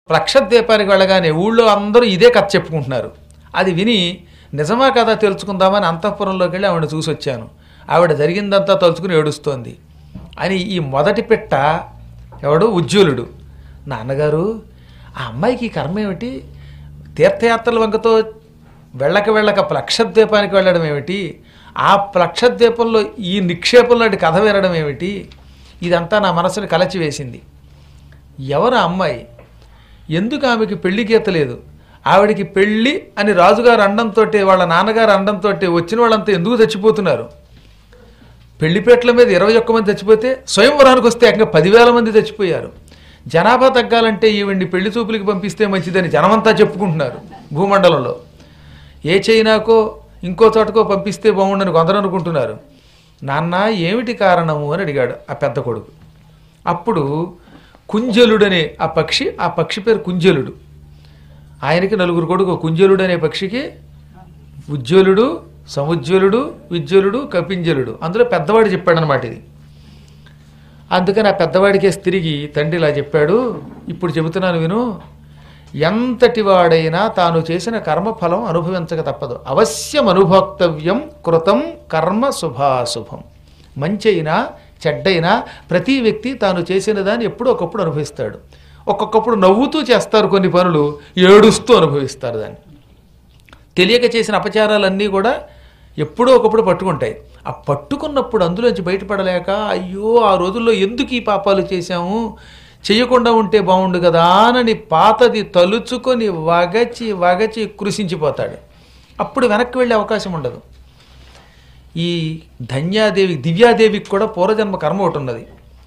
లక్షద్వీపానికి వెళ్ళగానే ఊళ్ళో అందరూ ఇదే కథ చెప్పుకుంటున్నారు అది విని నిజమా కదా తెలుసుకుందామని అంతఃపురంలోకి వెళ్ళి ఆవిడ చూసి వచ్చాను ఆవిడ జరిగిందంతా తలుచుకుని ఏడుస్తోంది అని ఈ మొదటి పెట్ట ఎవడు ఉజ్వలుడు నాన్నగారు ఆ అమ్మాయికి ఈ కర్మ ఏమిటి తీర్థయాత్రల వంకతో వెళ్ళక వెళ్ళక ప్లక్షద్వీపానికి వెళ్ళడం ఏమిటి ఆ ప్లక్షద్వీపంలో ఈ నిక్షేపం లాంటి కథ వినడం ఏమిటి ఇదంతా నా మనసుని కలచివేసింది ఎవరు ఆ అమ్మాయి ఎందుకు ఆమెకి పెళ్లి గీత లేదు ఆవిడికి పెళ్ళి అని రాజుగారు అండంతో వాళ్ళ నాన్నగారు అండంతో వచ్చిన వాళ్ళంతా ఎందుకు చచ్చిపోతున్నారు పెళ్లిపేటల మీద ఇరవై ఒక్క మంది చచ్చిపోతే స్వయంవరానికి వస్తే ఏకంగా పదివేల మంది చచ్చిపోయారు జనాభా తగ్గాలంటే ఈవిడ్ని పెళ్లి చూపులకి పంపిస్తే మంచిదని జనమంతా చెప్పుకుంటున్నారు భూమండలంలో ఏ చైనాకో ఇంకో చోటకో పంపిస్తే బాగుండని కొందరు అనుకుంటున్నారు నాన్న ఏమిటి కారణము అని అడిగాడు ఆ పెద్ద కొడుకు అప్పుడు కుంజలుడనే ఆ పక్షి ఆ పక్షి పేరు కుంజలుడు ఆయనకి నలుగురు కొడుకు కుంజలుడు అనే పక్షికి ఉజ్వలుడు సముజ్వలుడు విజ్వలుడు కపింజలుడు అందులో పెద్దవాడు చెప్పాడనమాట ఇది అందుకని ఆ పెద్దవాడికేసి తిరిగి తండ్రి ఇలా చెప్పాడు ఇప్పుడు చెబుతున్నాను విను ఎంతటి వాడైనా తాను చేసిన కర్మఫలం అనుభవించక తప్పదు అవశ్యం అనుభోక్తవ్యం కృతం కర్మ శుభాశుభం మంచి అయినా చెడ్డైనా ప్రతి వ్యక్తి తాను చేసిన దాన్ని ఎప్పుడో ఒకప్పుడు అనుభవిస్తాడు ఒక్కొక్కప్పుడు నవ్వుతూ చేస్తారు కొన్ని పనులు ఏడుస్తూ అనుభవిస్తారు దాన్ని తెలియక చేసిన అపచారాలన్నీ కూడా ఎప్పుడో ఒకప్పుడు పట్టుకుంటాయి ఆ పట్టుకున్నప్పుడు అందులోంచి బయటపడలేక అయ్యో ఆ రోజుల్లో ఎందుకు ఈ పాపాలు చేశాము చేయకుండా ఉంటే బాగుండు కదా అని పాతది తలుచుకొని వగచి వగచి కృషించిపోతాడు అప్పుడు వెనక్కి వెళ్ళే అవకాశం ఉండదు ఈ ధన్యాదేవి దివ్యాదేవికి కూడా పూర్వజన్మ కర్మ ఒకటి ఉన్నది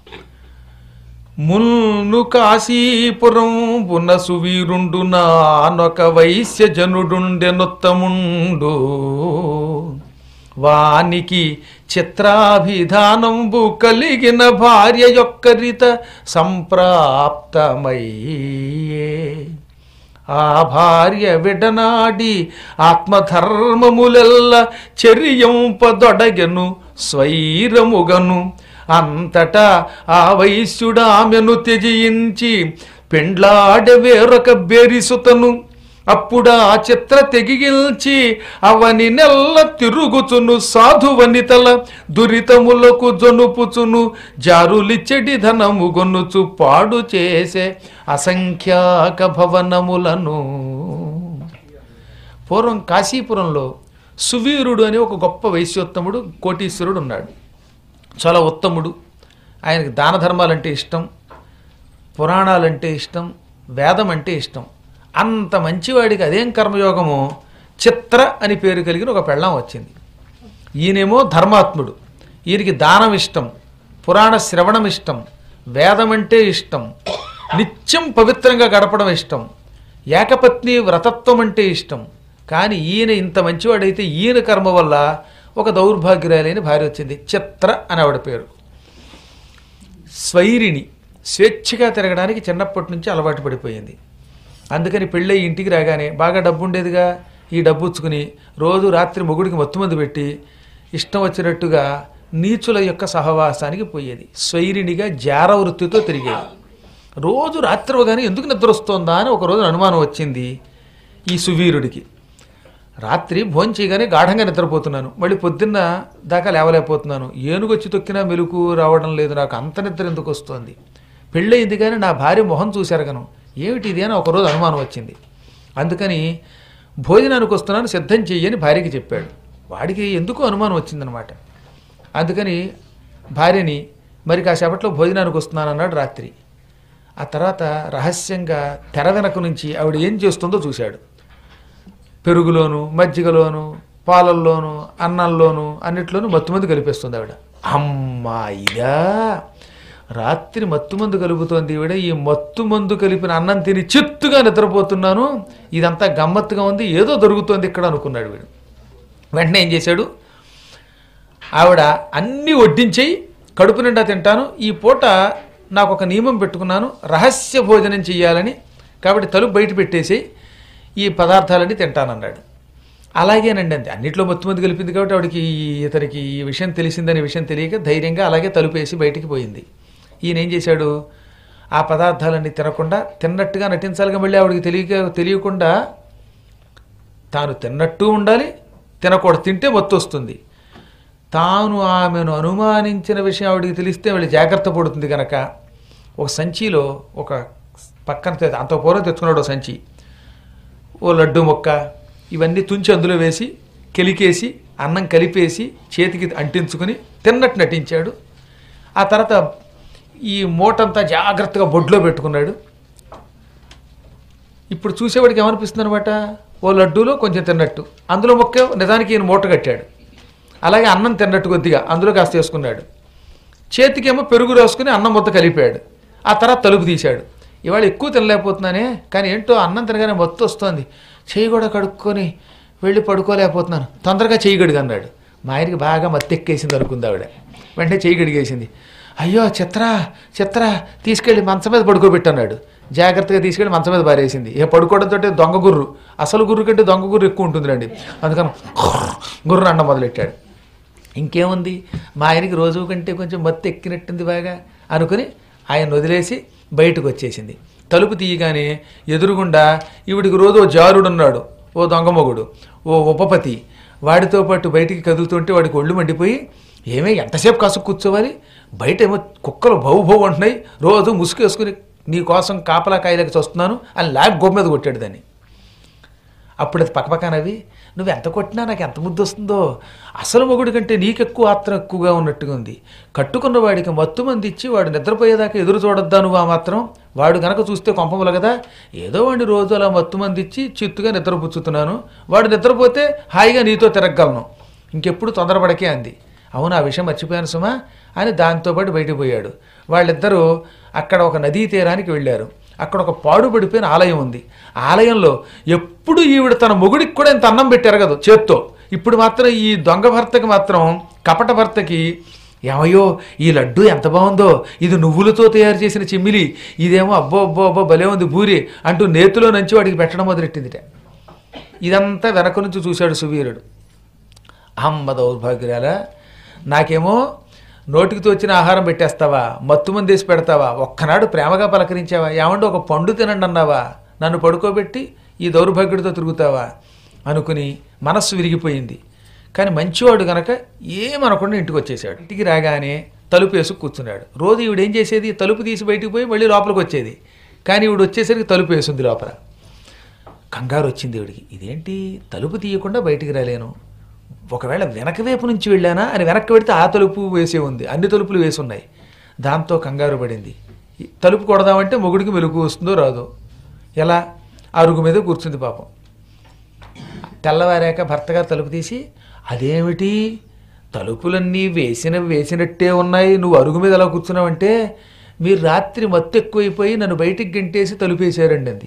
మున్ను కాశీపురం పున సువీరుండు నానొక వైశ్య జనుడుండెనొత్తముండు వానికి చిత్రాభిధానంబు కలిగిన భార్య యొక్కరిత సంప్రాప్తమయ్యే ఆ భార్య విడనాడి ఆత్మధర్మములెల్ల చెరియంపదొడగెను స్వైరముగను అంతటా ఆ వైశ్యుడామెను త్యజించి పెండ్లాడె వేరొక బెరిసుతను అప్పుడా చిత్ర తెగిల్చి అవని నెల్ల తిరుగుచును సాధువనితల దురితములకు జొనుపుచును జారులిచ్చడి ధనము గొన్నుచు పాడు చేసే అసంఖ్యాక భవనములను పూర్వం కాశీపురంలో సువీరుడు అనే ఒక గొప్ప వైశ్యోత్తముడు కోటీశ్వరుడు ఉన్నాడు చాలా ఉత్తముడు ఆయనకి దాన ధర్మాలంటే ఇష్టం పురాణాలంటే ఇష్టం వేదం అంటే ఇష్టం అంత మంచివాడికి అదేం కర్మయోగమో చిత్ర అని పేరు కలిగిన ఒక పెళ్ళాం వచ్చింది ఈయనేమో ధర్మాత్ముడు ఈయనకి దానం ఇష్టం పురాణ శ్రవణం ఇష్టం వేదం అంటే ఇష్టం నిత్యం పవిత్రంగా గడపడం ఇష్టం ఏకపత్ని వ్రతత్వం అంటే ఇష్టం కానీ ఈయన ఇంత మంచివాడైతే ఈయన కర్మ వల్ల ఒక దౌర్భాగ్యురాలైన భార్య వచ్చింది చిత్ర అని ఆవిడ పేరు స్వైరిణి స్వేచ్ఛగా తిరగడానికి చిన్నప్పటి నుంచి అలవాటు పడిపోయింది అందుకని పెళ్ళై ఇంటికి రాగానే బాగా డబ్బు ఉండేదిగా ఈ డబ్బు ఉచ్చుకుని రోజు రాత్రి మొగుడికి మత్తుమంది పెట్టి ఇష్టం వచ్చినట్టుగా నీచుల యొక్క సహవాసానికి పోయేది స్వైరిణిగా జార వృత్తితో తిరిగేది రోజు రాత్రి అవగానే ఎందుకు నిద్ర వస్తోందా అని ఒక రోజు అనుమానం వచ్చింది ఈ సువీరుడికి రాత్రి భోజనం చేయగానే గాఢంగా నిద్రపోతున్నాను మళ్ళీ పొద్దున్న దాకా లేవలేకపోతున్నాను ఏనుగొచ్చి తొక్కినా మెలకు రావడం లేదు నాకు అంత నిద్ర ఎందుకు వస్తోంది పెళ్ళయింది కానీ నా భార్య మొహం చూశారగను ఏమిటి ఇది అని ఒకరోజు అనుమానం వచ్చింది అందుకని భోజనానికి వస్తున్నాను సిద్ధం చెయ్యని భార్యకి చెప్పాడు వాడికి ఎందుకు అనుమానం వచ్చిందనమాట అందుకని భార్యని మరి కాసేపట్లో భోజనానికి వస్తున్నాను అన్నాడు రాత్రి ఆ తర్వాత రహస్యంగా తెర వెనక నుంచి ఆవిడ ఏం చేస్తుందో చూశాడు పెరుగులోను మజ్జిగలోను పాలల్లోను అన్నంలోను అన్నిట్లోనూ మత్తుమంది కలిపేస్తుంది ఆవిడ అమ్మా ఇదా రాత్రి మత్తుమందు కలుపుతోంది ఈవిడ ఈ మత్తుమందు కలిపిన అన్నం తిని చిత్తుగా నిద్రపోతున్నాను ఇదంతా గమ్మత్తుగా ఉంది ఏదో దొరుకుతోంది ఇక్కడ అనుకున్నాడు వీడు వెంటనే ఏం చేశాడు ఆవిడ అన్నీ వడ్డించేయి కడుపు నిండా తింటాను ఈ పూట నాకు ఒక నియమం పెట్టుకున్నాను రహస్య భోజనం చెయ్యాలని కాబట్టి తలుపు బయట పెట్టేసి ఈ పదార్థాలన్నీ తింటానన్నాడు అలాగేనండి అంతే అన్నిట్లో మొత్తం మంది కలిపింది కాబట్టి ఆవిడకి ఇతనికి ఈ విషయం తెలిసిందనే విషయం తెలియక ధైర్యంగా అలాగే తలుపేసి బయటికి పోయింది ఈయన ఏం చేశాడు ఆ పదార్థాలన్నీ తినకుండా తిన్నట్టుగా నటించాలిగా మళ్ళీ ఆవిడకి తెలియక తెలియకుండా తాను తిన్నట్టు ఉండాలి తినకూడదు తింటే మత్తు వస్తుంది తాను ఆమెను అనుమానించిన విషయం ఆవిడికి తెలిస్తే మళ్ళీ జాగ్రత్త పడుతుంది కనుక ఒక సంచిలో ఒక పక్కన తె- అంత పూర్వం తెచ్చుకున్నాడు ఒక సంచి ఓ లడ్డు మొక్క ఇవన్నీ తుంచి అందులో వేసి కెలికేసి అన్నం కలిపేసి చేతికి అంటించుకుని తిన్నట్టు నటించాడు ఆ తర్వాత ఈ మూటంతా జాగ్రత్తగా బొడ్లో పెట్టుకున్నాడు ఇప్పుడు చూసేవాడికి ఏమనిపిస్తుంది అనమాట ఓ లడ్డూలో కొంచెం తిన్నట్టు అందులో మొక్క నిజానికి ఈయన మూట కట్టాడు అలాగే అన్నం తిన్నట్టు కొద్దిగా అందులో కాస్త వేసుకున్నాడు చేతికేమో పెరుగు రాసుకుని అన్నం మొత్తం కలిపాడు ఆ తర్వాత తలుపు తీశాడు ఇవాళ ఎక్కువ తినలేకపోతున్నానే కానీ ఏంటో అన్నం తినగానే మొత్తం వస్తోంది చేయి కూడా కడుక్కొని వెళ్ళి పడుకోలేకపోతున్నాను తొందరగా చేయి గడిగి అన్నాడు మా ఆయనకి బాగా మత్తెక్కేసింది అనుకుంది ఆవిడ వెంటనే చేయి గడిగేసింది అయ్యో చిత్ర చిత్ర తీసుకెళ్ళి మంచం మీద పడుకోబెట్టన్నాడు జాగ్రత్తగా తీసుకెళ్ళి మంచం మీద పారేసింది ఇక పడుకోవడంతో దొంగ గుర్రు అసలు గుర్రు కంటే దొంగ గుర్రు ఎక్కువ ఉంటుందిలేండి అందుకని గుర్రు అన్న మొదలెట్టాడు ఇంకేముంది మా ఆయనకి రోజు కంటే కొంచెం మత్తు ఎక్కినట్టుంది బాగా అనుకుని ఆయన వదిలేసి బయటకు వచ్చేసింది తలుపు తీయగానే ఎదురుగుండా ఈవిడికి రోజు ఓ జారుడున్నాడు ఓ దొంగమొగుడు ఓ ఉపపతి వాడితో పాటు బయటికి కదులుతుంటే వాడికి ఒళ్ళు మండిపోయి ఏమే ఎంతసేపు కాసు కూర్చోవాలి బయట ఏమో కుక్కలు భౌ భౌ అంటున్నాయి రోజు ముసుగేసుకుని నీ కోసం కాపలా కాయలకు చూస్తున్నాను అని లాగ్ గోపు మీద కొట్టాడు దాన్ని అప్పుడు అది పక్కపక్కనవి నువ్వు ఎంత కొట్టినా నాకు ఎంత ముద్దు వస్తుందో అసలు మొగుడి కంటే నీకెక్కువ ఆత్రం ఎక్కువగా ఉన్నట్టుగా ఉంది కట్టుకున్న వాడికి మత్తు మంది ఇచ్చి వాడు నిద్రపోయేదాకా ఎదురు చూడొద్దా నువ్వు ఆ మాత్రం వాడు గనక చూస్తే కొంపములు కదా ఏదో వాడిని రోజు అలా మత్తు మంది ఇచ్చి చిత్తుగా నిద్రపుచ్చుతున్నాను వాడు నిద్రపోతే హాయిగా నీతో తిరగగలను ఇంకెప్పుడు తొందరపడకే అంది అవును ఆ విషయం మర్చిపోయాను సుమా అని దాంతోపాటు బయటకు పోయాడు వాళ్ళిద్దరూ అక్కడ ఒక నదీ తీరానికి వెళ్ళారు అక్కడ ఒక పాడుపడిపోయిన ఆలయం ఉంది ఆలయంలో ఎప్పుడు ఈవిడ తన మొగుడికి కూడా ఇంత అన్నం పెట్టారు కదా చేత్తో ఇప్పుడు మాత్రం ఈ దొంగ భర్తకి మాత్రం కపట భర్తకి ఏమయ్యో ఈ లడ్డు ఎంత బాగుందో ఇది నువ్వులతో తయారు చేసిన చిమ్మిలి ఇదేమో అబ్బో అబ్బో అబ్బో భలే ఉంది బూరి అంటూ నేతిలో నుంచి వాడికి పెట్టడం మొదలెట్టిందిట ఇదంతా వెనక నుంచి చూశాడు సువీరుడు అమ్మ దౌర్భాగ్యాల నాకేమో నోటికి తోచిన ఆహారం పెట్టేస్తావా మత్తు మందేసి పెడతావా ఒక్కనాడు ప్రేమగా పలకరించావా ఏమంటే ఒక పండు తినండి అన్నావా నన్ను పడుకోబెట్టి ఈ దౌర్భాగ్యుడితో తిరుగుతావా అనుకుని మనస్సు విరిగిపోయింది కానీ మంచివాడు గనక ఏమనకుండా ఇంటికి వచ్చేసాడు ఇంటికి రాగానే తలుపు వేసుకు కూర్చున్నాడు రోజు ఈవిడ ఏం చేసేది తలుపు తీసి బయటికి పోయి మళ్ళీ లోపలికి వచ్చేది కానీ ఈవిడ వచ్చేసరికి తలుపు వేసింది లోపల కంగారు వచ్చింది ఈవిడికి ఇదేంటి తలుపు తీయకుండా బయటికి రాలేను ఒకవేళ వెనక వైపు నుంచి వెళ్ళానా అని వెనక్కి పెడితే ఆ తలుపు వేసే ఉంది అన్ని తలుపులు వేసి ఉన్నాయి దాంతో కంగారు పడింది ఈ తలుపు కొడదామంటే మొగుడికి వెలుగు వస్తుందో రాదో ఎలా అరుగు మీద కూర్చుంది పాపం తెల్లవారాక భర్తగా తలుపు తీసి అదేమిటి తలుపులన్నీ వేసిన వేసినట్టే ఉన్నాయి నువ్వు అరుగు మీద ఎలా కూర్చున్నావంటే మీరు రాత్రి మత్తు ఎక్కువైపోయి నన్ను బయటికి గంటేసి తలుపేశారండి అంది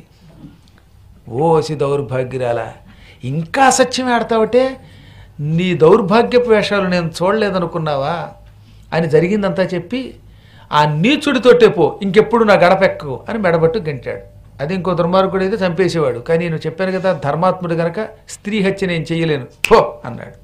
ఓసి దౌర్భాగ్యురాల ఇంకా అసత్యం ఆడతావటే నీ దౌర్భాగ్యపు వేషాలు నేను చూడలేదనుకున్నావా అని జరిగిందంతా చెప్పి ఆ నీచుడితోటే పో ఇంకెప్పుడు నా గడపెక్కకు అని మెడబట్టు గంటాడు అది ఇంకో దుర్మార్గుడు అయితే చంపేసేవాడు కానీ నేను చెప్పాను కదా ధర్మాత్ముడు గనక స్త్రీ హత్య నేను చెయ్యలేను పో అన్నాడు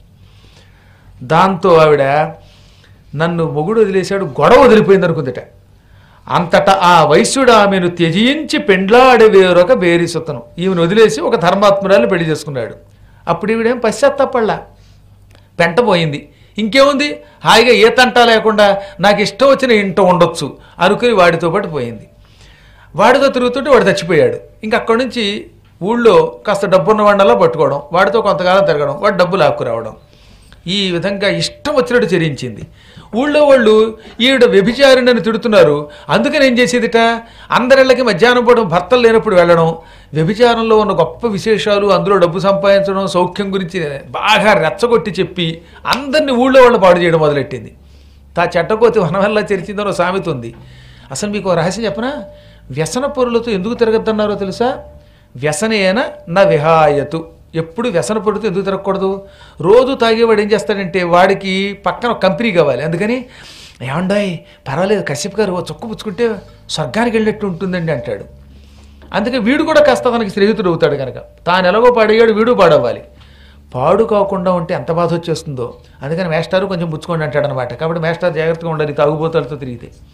దాంతో ఆవిడ నన్ను మొగుడు వదిలేశాడు గొడవ వదిలిపోయింది అనుకుందిట అంతటా ఆ వైశ్యుడు ఆమెను త్యజించి పెండ్లాడి వేరొక బేరిసుతను ఈమెను వదిలేసి ఒక ధర్మాత్మురాలు పెళ్లి చేసుకున్నాడు అప్పుడు ఈవిడేం పశ్చాత్తాపడలా పెంట పోయింది ఇంకేముంది హాయిగా ఏ తంటా లేకుండా నాకు ఇష్టం వచ్చిన ఇంట ఉండొచ్చు అనుకుని వాడితో పాటు పోయింది వాడితో తిరుగుతుంటే వాడు చచ్చిపోయాడు ఇంక అక్కడి నుంచి ఊళ్ళో కాస్త డబ్బున్న వాడినలా పట్టుకోవడం వాడితో కొంతకాలం తిరగడం వాడు డబ్బు లాక్కురావడం ఈ విధంగా ఇష్టం వచ్చినట్టు చెరించింది ఊళ్ళో వాళ్ళు ఈవిడ వ్యభిచారిణని తిడుతున్నారు అందుకని ఏం చేసేదిట అందరిళ్ళకి మధ్యాహ్నం పూట భర్తలు లేనప్పుడు వెళ్ళడం వ్యభిచారంలో ఉన్న గొప్ప విశేషాలు అందులో డబ్బు సంపాదించడం సౌఖ్యం గురించి బాగా రెచ్చగొట్టి చెప్పి అందరినీ ఊళ్ళో వాళ్ళు పాడు చేయడం మొదలెట్టింది తా చెట్టకోతి వనవల్ల తెరిచిందని సామెత ఉంది అసలు మీకు ఓ రహస్యం చెప్పనా వ్యసన పొరులతో ఎందుకు తిరగద్దన్నారో తెలుసా వ్యసనేన నా విహాయతు ఎప్పుడు వ్యసన పొరులతో ఎందుకు తిరగకూడదు రోజు తాగేవాడు ఏం చేస్తాడంటే వాడికి పక్కన ఒక కంపెనీ కావాలి అందుకని ఏమండాయి పర్వాలేదు కశ్యప్ గారు ఓ చొక్కు పుచ్చుకుంటే స్వర్గానికి వెళ్ళినట్టు ఉంటుందండి అంటాడు అందుకే వీడు కూడా కాస్త తనకి స్నేహితుడు అవుతాడు కనుక తాను ఎలాగో పాడయ్యాడు వీడు పాడవ్వాలి పాడు కాకుండా ఉంటే ఎంత బాధ వచ్చేస్తుందో అందుకని మేస్టారు కొంచెం పుచ్చుకోండి అంటాడు అనమాట కాబట్టి మేస్టార్ జాగ్రత్తగా ఉండాలి తాగుబోతాలతో తిరిగితే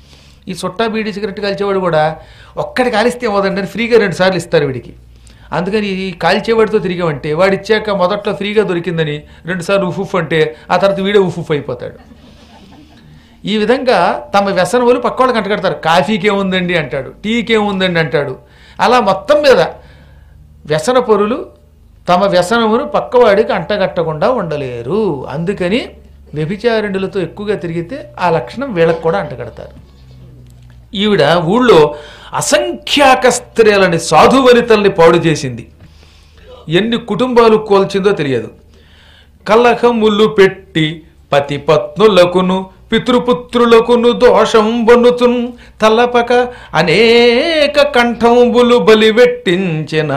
ఈ చుట్టా బీడీ సిగరెట్ కాల్చేవాడు కూడా ఒక్కటి కాలిస్తే ఏమవుతుందంటే అని ఫ్రీగా రెండు సార్లు ఇస్తారు వీడికి అందుకని ఈ కాల్చేవాడితో తిరిగామంటే వాడు ఇచ్చాక మొదట్లో ఫ్రీగా దొరికిందని రెండుసార్లు ఉఫుఫ్ అంటే ఆ తర్వాత వీడే ఉఫుఫ్ అయిపోతాడు ఈ విధంగా తమ వ్యసనములు పక్కవాళ్ళకి అంటగడతారు కాఫీకి ఏముందండి అంటాడు టీకి ఏముందండి అంటాడు అలా మొత్తం మీద వ్యసన పొరులు తమ వ్యసనమును పక్కవాడికి అంటగట్టకుండా ఉండలేరు అందుకని వ్యభిచారిణులతో ఎక్కువగా తిరిగితే ఆ లక్షణం వీళ్ళకి కూడా అంటగడతారు ఈవిడ ఊళ్ళో అసంఖ్యాక స్త్రీలని సాధువనితల్ని పాడు చేసింది ఎన్ని కుటుంబాలు కోల్చిందో తెలియదు కలహములు పెట్టి పతి పత్నులకును పితృపుత్రులకును దోషం బనుతున్ తలపక అనేక కంఠంబులు బలివెట్టించిన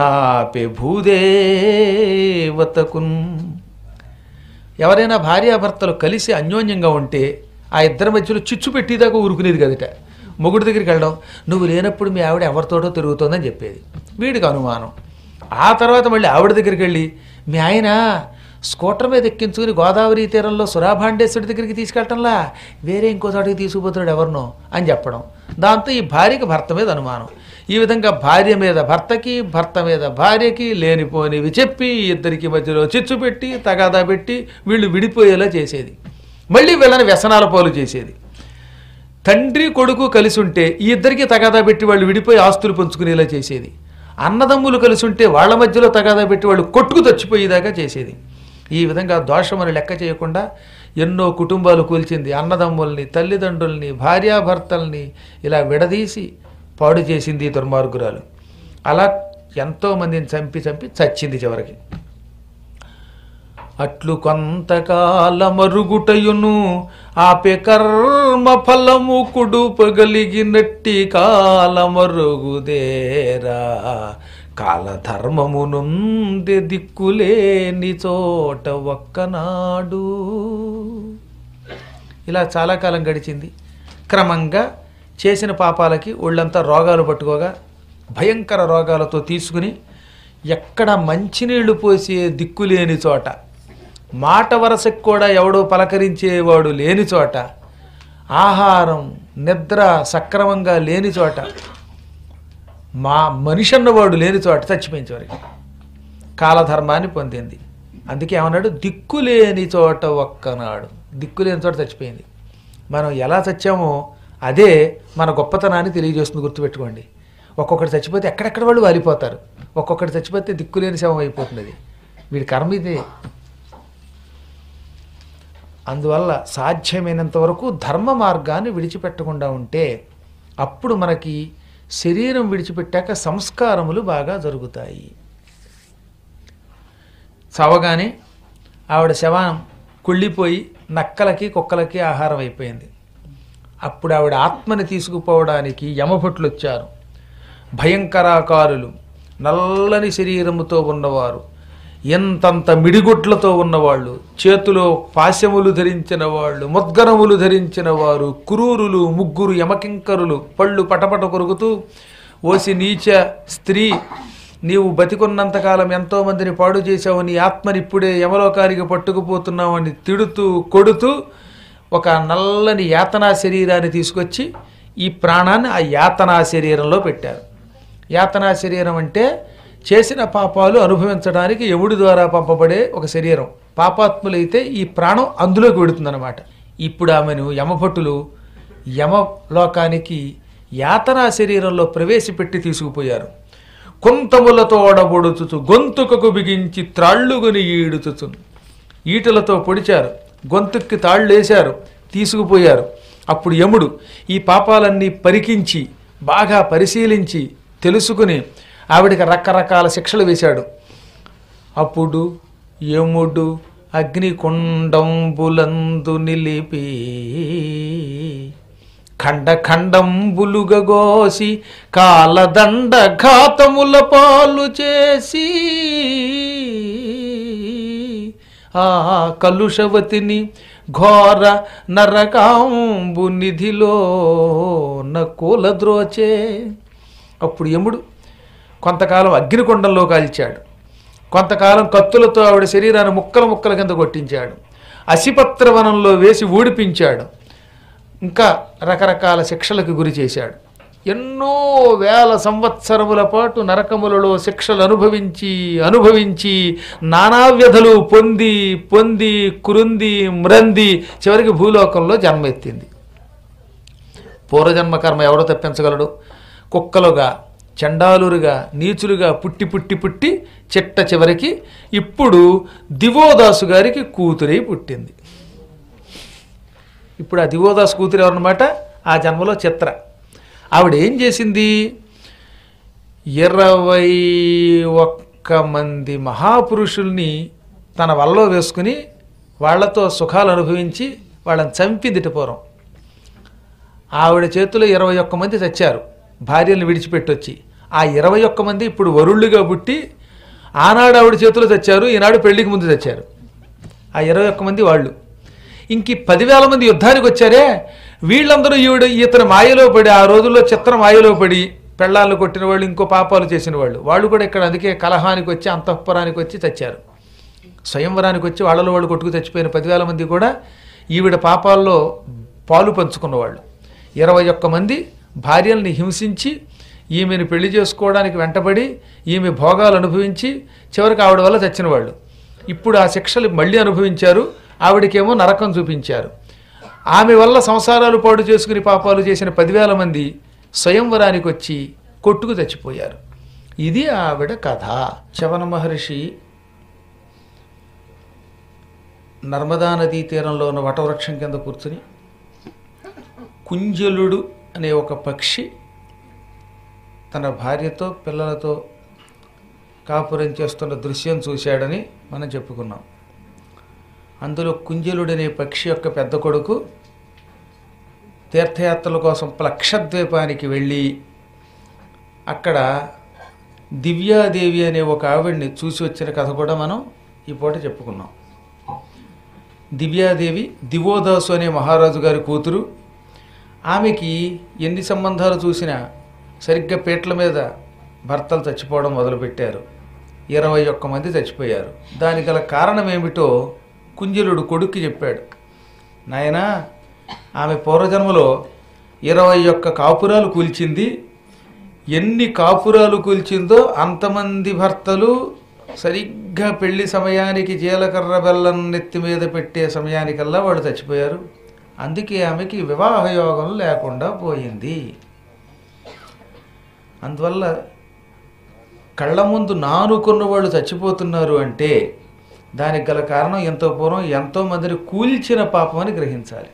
భూదేవతకున్ ఎవరైనా భార్యాభర్తలు కలిసి అన్యోన్యంగా ఉంటే ఆ ఇద్దరి మధ్యలో చిచ్చు పెట్టేదాకా ఊరుకునేది కదట మొగుడి దగ్గరికి వెళ్ళడం నువ్వు లేనప్పుడు మీ ఆవిడ ఎవరితోటో తిరుగుతోందని చెప్పేది వీడికి అనుమానం ఆ తర్వాత మళ్ళీ ఆవిడ దగ్గరికి వెళ్ళి మీ ఆయన స్కూటర్ మీద ఎక్కించుకుని గోదావరి తీరంలో సురాభాండేశ్వరి దగ్గరికి తీసుకెళ్ళటంలా వేరే ఇంకో చోటికి తీసుకుపోతున్నాడు ఎవరినో అని చెప్పడం దాంతో ఈ భార్యకి భర్త మీద అనుమానం ఈ విధంగా భార్య మీద భర్తకి భర్త మీద భార్యకి లేనిపోనివి చెప్పి ఇద్దరికి మధ్యలో చిచ్చు పెట్టి తగాదా పెట్టి వీళ్ళు విడిపోయేలా చేసేది మళ్ళీ వీళ్ళని వ్యసనాల పాలు చేసేది తండ్రి కొడుకు కలిసి ఉంటే ఈ ఇద్దరికి తగాదా పెట్టి వాళ్ళు విడిపోయి ఆస్తులు పంచుకునేలా చేసేది అన్నదమ్ములు కలిసి ఉంటే వాళ్ళ మధ్యలో తగాదా పెట్టి వాళ్ళు కొట్టుకు చచ్చిపోయేదాకా చేసేది ఈ విధంగా దోషమని లెక్క చేయకుండా ఎన్నో కుటుంబాలు కూల్చింది అన్నదమ్ముల్ని తల్లిదండ్రుల్ని భార్యాభర్తల్ని ఇలా విడదీసి పాడు చేసింది ఈ దుర్మార్గురాలు అలా ఎంతో మందిని చంపి చంపి చచ్చింది చివరికి అట్లు కొంతకాలమరుగుటయును ఆపే కర్మ ఫలము కుడుపగలిగినట్టి కాలమరుగుదేరా కాలధర్మమునుంది దిక్కులేని చోట ఒక్కనాడు ఇలా చాలా కాలం గడిచింది క్రమంగా చేసిన పాపాలకి ఒళ్ళంతా రోగాలు పట్టుకోగా భయంకర రోగాలతో తీసుకుని ఎక్కడ మంచినీళ్లు పోసే దిక్కులేని చోట మాట వరసకు కూడా ఎవడో పలకరించేవాడు లేని చోట ఆహారం నిద్ర సక్రమంగా లేని చోట మా మనిషి అన్నవాడు లేని చోట చచ్చిపోయింది చివరికి కాలధర్మాన్ని పొందింది అందుకే ఏమన్నాడు దిక్కులేని చోట ఒక్కనాడు దిక్కులేని చోట చచ్చిపోయింది మనం ఎలా చచ్చామో అదే మన గొప్పతనాన్ని తెలియజేస్తుంది గుర్తుపెట్టుకోండి ఒక్కొక్కటి చచ్చిపోతే ఎక్కడెక్కడ వాళ్ళు వాలిపోతారు ఒక్కొక్కటి చచ్చిపోతే దిక్కులేని శవం అయిపోతుంది అది వీడి కర్మ ఇదే అందువల్ల సాధ్యమైనంత వరకు ధర్మ మార్గాన్ని విడిచిపెట్టకుండా ఉంటే అప్పుడు మనకి శరీరం విడిచిపెట్టాక సంస్కారములు బాగా జరుగుతాయి చవగానే ఆవిడ శవం కుళ్ళిపోయి నక్కలకి కుక్కలకి ఆహారం అయిపోయింది అప్పుడు ఆవిడ ఆత్మని తీసుకుపోవడానికి యమభట్లు వచ్చారు భయంకరాకారులు నల్లని శరీరముతో ఉన్నవారు ఎంతంత మిడిగుట్లతో ఉన్నవాళ్ళు చేతిలో పాశములు ధరించిన వాళ్ళు ముద్గరములు ధరించిన వారు కురూరులు ముగ్గురు యమకింకరులు పళ్ళు పటపట కొరుకుతూ ఓసి నీచ స్త్రీ నీవు బతికున్నంతకాలం ఎంతోమందిని పాడు చేశావు నీ ఆత్మని ఇప్పుడే యమలోకానికి పట్టుకుపోతున్నావు అని తిడుతూ కొడుతూ ఒక నల్లని యాతనా శరీరాన్ని తీసుకొచ్చి ఈ ప్రాణాన్ని ఆ యాతనా శరీరంలో పెట్టారు యాతనా శరీరం అంటే చేసిన పాపాలు అనుభవించడానికి యముడి ద్వారా పంపబడే ఒక శరీరం పాపాత్ములైతే ఈ ప్రాణం అందులోకి వెడుతుందన్నమాట ఇప్పుడు ఆమెను యమభటులు యమలోకానికి యాతనా శరీరంలో ప్రవేశపెట్టి తీసుకుపోయారు కుంతములతో ఓడబొడుచుచు గొంతుకకు బిగించి త్రాళ్ళుగుని ఈడుచుచు ఈటలతో పొడిచారు గొంతుక్కి తాళ్ళేశారు తీసుకుపోయారు అప్పుడు యముడు ఈ పాపాలన్నీ పరికించి బాగా పరిశీలించి తెలుసుకుని ఆవిడికి రకరకాల శిక్షలు వేశాడు అప్పుడు యముడు అగ్నికుండంబులందు నిలిపి ఖండ ఖండంబులుగగోసి కాలదండ ఘాతముల పాలు చేసి ఆ కలుషవతిని ఘోర నరకాంబు నిధిలో కూలద్రోచే అప్పుడు యముడు కొంతకాలం అగ్నికొండంలో కాల్చాడు కొంతకాలం కత్తులతో ఆవిడ శరీరాన్ని ముక్కల ముక్కల కింద కొట్టించాడు అసిపత్ర వనంలో వేసి ఊడిపించాడు ఇంకా రకరకాల శిక్షలకు గురి చేశాడు ఎన్నో వేల సంవత్సరముల పాటు నరకములలో శిక్షలు అనుభవించి అనుభవించి నానా వ్యధలు పొంది పొంది కురుంది మ్రంది చివరికి భూలోకంలో జన్మెత్తింది పూర్వజన్మ కర్మ ఎవడో తప్పించగలడు కుక్కలుగా చండాలురుగా నీచులుగా పుట్టి పుట్టి పుట్టి చిట్ట చివరికి ఇప్పుడు దివోదాసు గారికి కూతురై పుట్టింది ఇప్పుడు ఆ దివోదాస్ కూతురు ఎవరన్నమాట ఆ జన్మలో చిత్ర ఆవిడ ఏం చేసింది ఇరవై ఒక్క మంది మహాపురుషుల్ని తన వల్లో వేసుకుని వాళ్ళతో సుఖాలు అనుభవించి వాళ్ళని చంపిందిట పూర్వం ఆవిడ చేతిలో ఇరవై ఒక్క మంది చచ్చారు భార్యలను విడిచిపెట్టొచ్చి ఆ ఇరవై ఒక్క మంది ఇప్పుడు వరుళ్ళుగా పుట్టి ఆనాడు ఆవిడ చేతిలో చచ్చారు ఈనాడు పెళ్లికి ముందు చచ్చారు ఆ ఇరవై ఒక్క మంది వాళ్ళు ఇంక ఈ పదివేల మంది యుద్ధానికి వచ్చారే వీళ్ళందరూ ఈవిడ ఇతని మాయలో పడి ఆ రోజుల్లో చిత్ర మాయలో పడి పెళ్ళాళ్ళు కొట్టిన వాళ్ళు ఇంకో పాపాలు చేసిన వాళ్ళు వాళ్ళు కూడా ఇక్కడ అందుకే కలహానికి వచ్చి అంతఃపురానికి వచ్చి చచ్చారు స్వయంవరానికి వచ్చి వాళ్ళలో వాళ్ళు కొట్టుకు చచ్చిపోయిన పదివేల మంది కూడా ఈవిడ పాపాల్లో పాలు పంచుకున్నవాళ్ళు ఇరవై ఒక్క మంది భార్యల్ని హింసించి ఈమెను పెళ్లి చేసుకోవడానికి వెంటబడి ఈమె భోగాలు అనుభవించి చివరికి ఆవిడ వల్ల చచ్చిన వాళ్ళు ఇప్పుడు ఆ శిక్షలు మళ్ళీ అనుభవించారు ఆవిడకేమో నరకం చూపించారు ఆమె వల్ల సంసారాలు పాడు చేసుకుని పాపాలు చేసిన పదివేల మంది స్వయంవరానికి వచ్చి కొట్టుకు చచ్చిపోయారు ఇది ఆవిడ కథ చవన మహర్షి నర్మదా నదీ తీరంలో ఉన్న వటవృక్షం కింద కూర్చుని కుంజలుడు అనే ఒక పక్షి తన భార్యతో పిల్లలతో కాపురం చేస్తున్న దృశ్యం చూశాడని మనం చెప్పుకున్నాం అందులో కుంజలుడనే పక్షి యొక్క పెద్ద కొడుకు తీర్థయాత్రల కోసం ప్లక్షద్వీపానికి వెళ్ళి అక్కడ దివ్యాదేవి అనే ఒక ఆవిడ్ని చూసి వచ్చిన కథ కూడా మనం ఈ పూట చెప్పుకున్నాం దివ్యాదేవి దివోదాసు అనే మహారాజు గారి కూతురు ఆమెకి ఎన్ని సంబంధాలు చూసినా సరిగ్గా పీటల మీద భర్తలు చచ్చిపోవడం మొదలుపెట్టారు ఇరవై ఒక్క మంది చచ్చిపోయారు దానికి గల కారణం ఏమిటో కుంజలుడు కొడుక్కి చెప్పాడు నాయనా ఆమె పూర్వజన్మలో ఇరవై ఒక్క కాపురాలు కూల్చింది ఎన్ని కాపురాలు కూల్చిందో అంతమంది భర్తలు సరిగ్గా పెళ్లి సమయానికి జీలకర్ర బెల్లం నెత్తి మీద పెట్టే సమయానికల్లా వాళ్ళు చచ్చిపోయారు అందుకే ఆమెకి వివాహ యోగం లేకుండా పోయింది అందువల్ల కళ్ళ ముందు నానుకున్న వాళ్ళు చచ్చిపోతున్నారు అంటే దానికి గల కారణం ఎంతో పూర్వం ఎంతో మందిని కూల్చిన పాపం అని గ్రహించాలి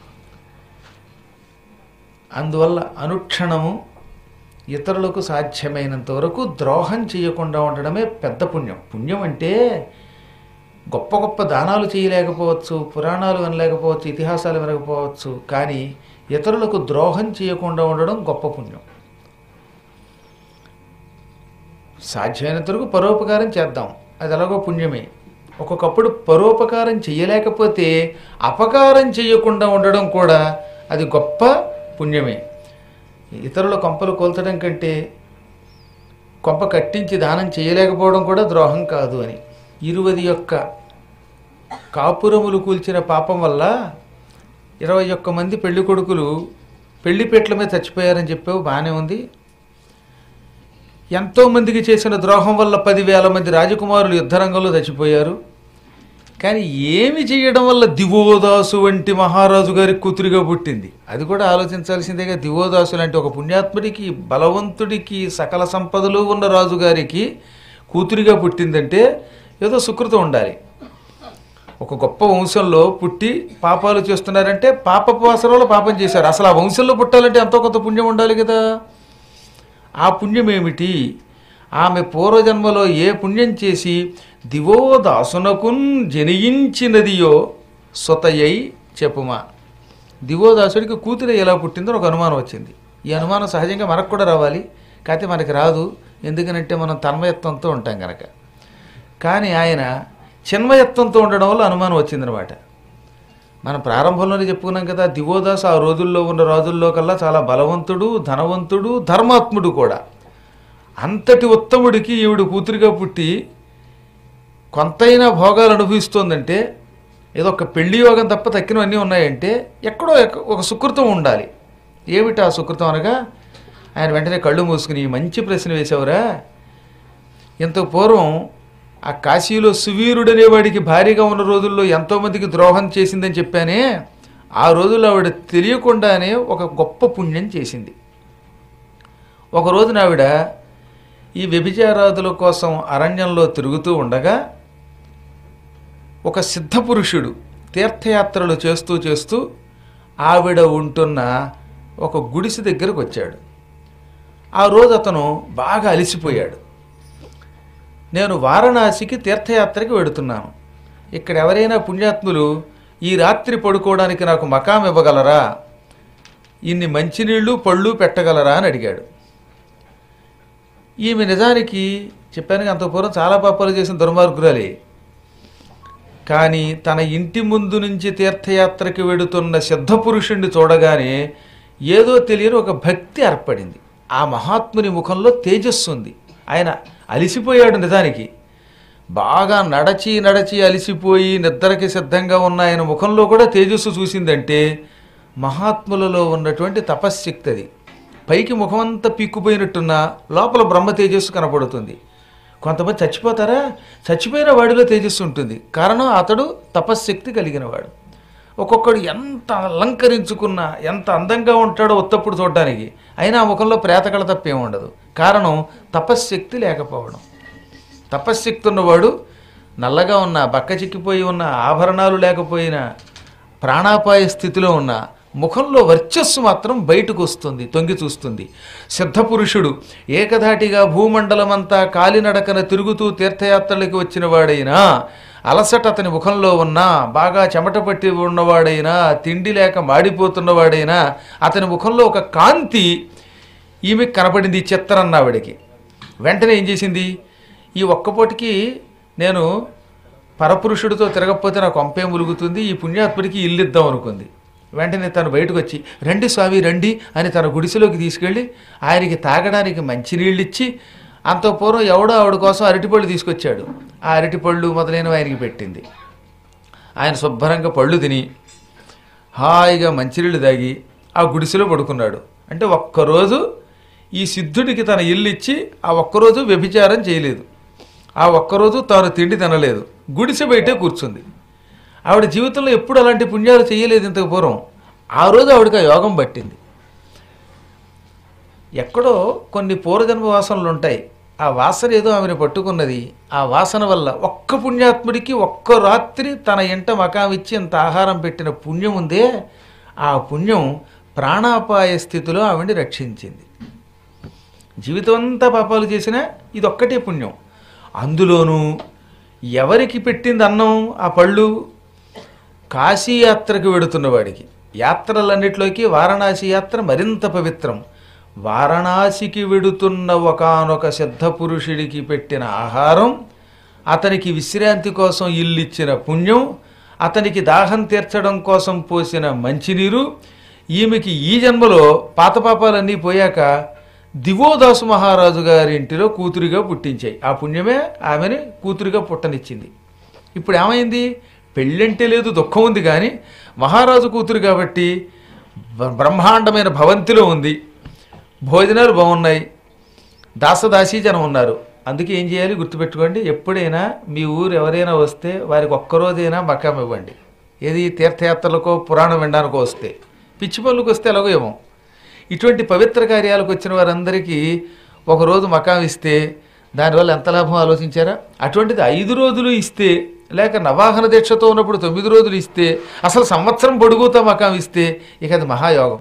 అందువల్ల అనుక్షణము ఇతరులకు సాధ్యమైనంత వరకు ద్రోహం చేయకుండా ఉండడమే పెద్ద పుణ్యం పుణ్యం అంటే గొప్ప గొప్ప దానాలు చేయలేకపోవచ్చు పురాణాలు వినలేకపోవచ్చు ఇతిహాసాలు వినకపోవచ్చు కానీ ఇతరులకు ద్రోహం చేయకుండా ఉండడం గొప్ప పుణ్యం సాధ్యమైనంత వరకు పరోపకారం చేద్దాం అది ఎలాగో పుణ్యమే ఒక్కొక్కప్పుడు పరోపకారం చేయలేకపోతే అపకారం చేయకుండా ఉండడం కూడా అది గొప్ప పుణ్యమే ఇతరుల కొంపలు కోల్చడం కంటే కొంప కట్టించి దానం చేయలేకపోవడం కూడా ద్రోహం కాదు అని ఇరువది యొక్క కాపురములు కూల్చిన పాపం వల్ల ఇరవై ఒక్క మంది పెళ్లి కొడుకులు పెళ్లి పెట్ల మీద చచ్చిపోయారని చెప్పావు బాగానే ఉంది ఎంతో మందికి చేసిన ద్రోహం వల్ల పదివేల మంది రాజకుమారులు యుద్ధరంగంలో చచ్చిపోయారు కానీ ఏమి చేయడం వల్ల దివోదాసు వంటి మహారాజు గారి కూతురిగా పుట్టింది అది కూడా ఆలోచించాల్సిందేగా దివోదాసు లాంటి ఒక పుణ్యాత్ముడికి బలవంతుడికి సకల సంపదలు ఉన్న రాజుగారికి కూతురిగా పుట్టిందంటే ఏదో సుకృతం ఉండాలి ఒక గొప్ప వంశంలో పుట్టి పాపాలు చేస్తున్నారంటే పాపపు అవసరంలో పాపం చేశారు అసలు ఆ వంశంలో పుట్టాలంటే ఎంతో కొంత పుణ్యం ఉండాలి కదా ఆ పుణ్యం ఏమిటి ఆమె పూర్వజన్మలో ఏ పుణ్యం చేసి దివోదాసునకున్ జనియించినదియో సొతయై చెప్పుమా దివోదాసుడికి కూతురు ఎలా పుట్టిందో ఒక అనుమానం వచ్చింది ఈ అనుమానం సహజంగా మనకు కూడా రావాలి కాకపోతే మనకి రాదు ఎందుకనంటే మనం తన్మయత్వంతో ఉంటాం కనుక కానీ ఆయన చిన్మయత్వంతో ఉండడం వల్ల అనుమానం వచ్చిందనమాట మనం ప్రారంభంలోనే చెప్పుకున్నాం కదా దివోదాస్ ఆ రోజుల్లో ఉన్న రాజుల్లో కల్లా చాలా బలవంతుడు ధనవంతుడు ధర్మాత్ముడు కూడా అంతటి ఉత్తముడికి ఈవిడ కూతురిగా పుట్టి కొంతైనా భోగాలు అనుభవిస్తోందంటే ఏదో ఒక పెళ్లి యోగం తప్ప తక్కినవన్నీ ఉన్నాయంటే ఎక్కడో ఎక్క- ఒక సుకృతం ఉండాలి ఏమిటి ఆ సుకృతం అనగా ఆయన వెంటనే కళ్ళు మూసుకుని మంచి ప్రశ్న వేశావురా ఇంత పూర్వం ఆ కాశీలో సువీరుడనేవాడికి భారీగా ఉన్న రోజుల్లో ఎంతోమందికి ద్రోహం చేసిందని చెప్పానే ఆ రోజుల్లో ఆవిడ తెలియకుండానే ఒక గొప్ప పుణ్యం చేసింది ఒక రోజున ఆవిడ ఈ వ్యభిచారాదుల కోసం అరణ్యంలో తిరుగుతూ ఉండగా ఒక సిద్ధపురుషుడు తీర్థయాత్రలు చేస్తూ చేస్తూ ఆవిడ ఉంటున్న ఒక గుడిసె దగ్గరకు వచ్చాడు ఆ రోజు అతను బాగా అలసిపోయాడు నేను వారణాసికి తీర్థయాత్రకి వెడుతున్నాను ఇక్కడ ఎవరైనా పుణ్యాత్ములు ఈ రాత్రి పడుకోవడానికి నాకు మకాం ఇవ్వగలరా ఇన్ని మంచినీళ్ళు పళ్ళు పెట్టగలరా అని అడిగాడు ఈమె నిజానికి చెప్పాను అంత పూర్వం చాలా పాపాలు చేసిన దుర్మార్గురాలే కానీ తన ఇంటి ముందు నుంచి తీర్థయాత్రకి వెడుతున్న సిద్ధపురుషుణ్ణి చూడగానే ఏదో తెలియని ఒక భక్తి ఏర్పడింది ఆ మహాత్ముని ముఖంలో తేజస్సు ఉంది ఆయన అలిసిపోయాడు నిజానికి బాగా నడచి నడచి అలిసిపోయి నిద్రకి సిద్ధంగా ఉన్న ఆయన ముఖంలో కూడా తేజస్సు చూసిందంటే మహాత్ములలో ఉన్నటువంటి తపశ్శక్తి అది పైకి ముఖమంతా పీక్కుపోయినట్టున్న లోపల బ్రహ్మ తేజస్సు కనపడుతుంది కొంతమంది చచ్చిపోతారా చచ్చిపోయిన వాడిలో తేజస్సు ఉంటుంది కారణం అతడు తపశ్శక్తి కలిగినవాడు ఒక్కొక్కడు ఎంత అలంకరించుకున్నా ఎంత అందంగా ఉంటాడో ఉత్తప్పుడు చూడడానికి అయినా ఆ ముఖంలో ప్రేతకళ తప్పేం ఉండదు కారణం తపశ్శక్తి లేకపోవడం తపశ్శక్తి ఉన్నవాడు నల్లగా ఉన్న బక్క చిక్కిపోయి ఉన్న ఆభరణాలు లేకపోయినా ప్రాణాపాయ స్థితిలో ఉన్న ముఖంలో వర్చస్సు మాత్రం బయటకు వస్తుంది తొంగి చూస్తుంది సిద్ధపురుషుడు ఏకధాటిగా భూమండలమంతా కాలినడకన తిరుగుతూ తీర్థయాత్రలకి వచ్చిన వాడైనా అలసట అతని ముఖంలో ఉన్నా బాగా చెమట పట్టి ఉన్నవాడైనా తిండి లేక మాడిపోతున్నవాడైనా అతని ముఖంలో ఒక కాంతి ఈమెకు కనపడింది ఈ చిత్తరన్నావిడికి వెంటనే ఏం చేసింది ఈ ఒక్కపూటికి నేను పరపురుషుడితో తిరగకపోతే నాకు కొంపే ములుగుతుంది ఈ పుణ్యాత్ముడికి ఇల్లు ఇద్దాం అనుకుంది వెంటనే తను బయటకు వచ్చి రండి స్వామి రండి అని తన గుడిసెలోకి తీసుకెళ్ళి ఆయనకి తాగడానికి మంచినీళ్ళు ఇచ్చి అంత పూర్వం ఎవడో ఆవిడ కోసం అరటిపళ్ళు తీసుకొచ్చాడు ఆ అరటిపళ్ళు మొదలైనవి ఆయనకి పెట్టింది ఆయన శుభ్రంగా పళ్ళు తిని హాయిగా మంచినీళ్ళు తాగి ఆ గుడిసెలో పడుకున్నాడు అంటే ఒక్కరోజు ఈ సిద్ధుడికి తన ఇల్లు ఇచ్చి ఆ ఒక్కరోజు వ్యభిచారం చేయలేదు ఆ ఒక్కరోజు తాను తిండి తినలేదు గుడిసె బయటే కూర్చుంది ఆవిడ జీవితంలో ఎప్పుడు అలాంటి పుణ్యాలు చేయలేదు ఇంతకు పూర్వం ఆ రోజు ఆవిడకి ఆ యోగం పట్టింది ఎక్కడో కొన్ని పూర్వజన్మ వాసనలు ఉంటాయి ఆ వాసన ఏదో ఆమెను పట్టుకున్నది ఆ వాసన వల్ల ఒక్క పుణ్యాత్ముడికి ఒక్క రాత్రి తన ఇంట మకామిచ్చి ఇంత ఆహారం పెట్టిన పుణ్యం ఉందే ఆ పుణ్యం ప్రాణాపాయ స్థితిలో ఆవిడ్ని రక్షించింది జీవితం అంతా పాపాలు చేసినా ఇది ఒక్కటే పుణ్యం అందులోనూ ఎవరికి పెట్టింది అన్నం ఆ పళ్ళు కాశీ యాత్రకు వెడుతున్న వాడికి యాత్రలన్నిటిలోకి వారణాసి యాత్ర మరింత పవిత్రం వారణాసికి వెడుతున్న ఒకానొక సిద్ధ పురుషుడికి పెట్టిన ఆహారం అతనికి విశ్రాంతి కోసం ఇల్లిచ్చిన పుణ్యం అతనికి దాహం తీర్చడం కోసం పోసిన మంచినీరు ఈమెకి ఈ జన్మలో పాతపాపాలన్నీ పోయాక దివోదాసు మహారాజు గారి ఇంటిలో కూతురిగా పుట్టించాయి ఆ పుణ్యమే ఆమెని కూతురిగా పుట్టనిచ్చింది ఇప్పుడు ఏమైంది పెళ్ళంటే లేదు దుఃఖం ఉంది కానీ మహారాజు కూతురు కాబట్టి బ్ర- బ్రహ్మాండమైన భవంతిలో ఉంది భోజనాలు బాగున్నాయి దాసదాసీ జనం ఉన్నారు అందుకే ఏం చేయాలి గుర్తుపెట్టుకోండి ఎప్పుడైనా మీ ఊరు ఎవరైనా వస్తే వారికి ఒక్కరోజైనా మకాం ఇవ్వండి ఏది తీర్థయాత్రలకో పురాణం వినడానికో వస్తే పిచ్చి పనులకు వస్తే ఎలాగో ఏమో ఇటువంటి పవిత్ర కార్యాలకు వచ్చిన వారందరికీ ఒకరోజు మకాం ఇస్తే దానివల్ల ఎంత లాభం ఆలోచించారా అటువంటిది ఐదు రోజులు ఇస్తే లేక నవాహన దీక్షతో ఉన్నప్పుడు తొమ్మిది రోజులు ఇస్తే అసలు సంవత్సరం పొడుగుతో మకాం ఇస్తే ఇక అది మహాయోగం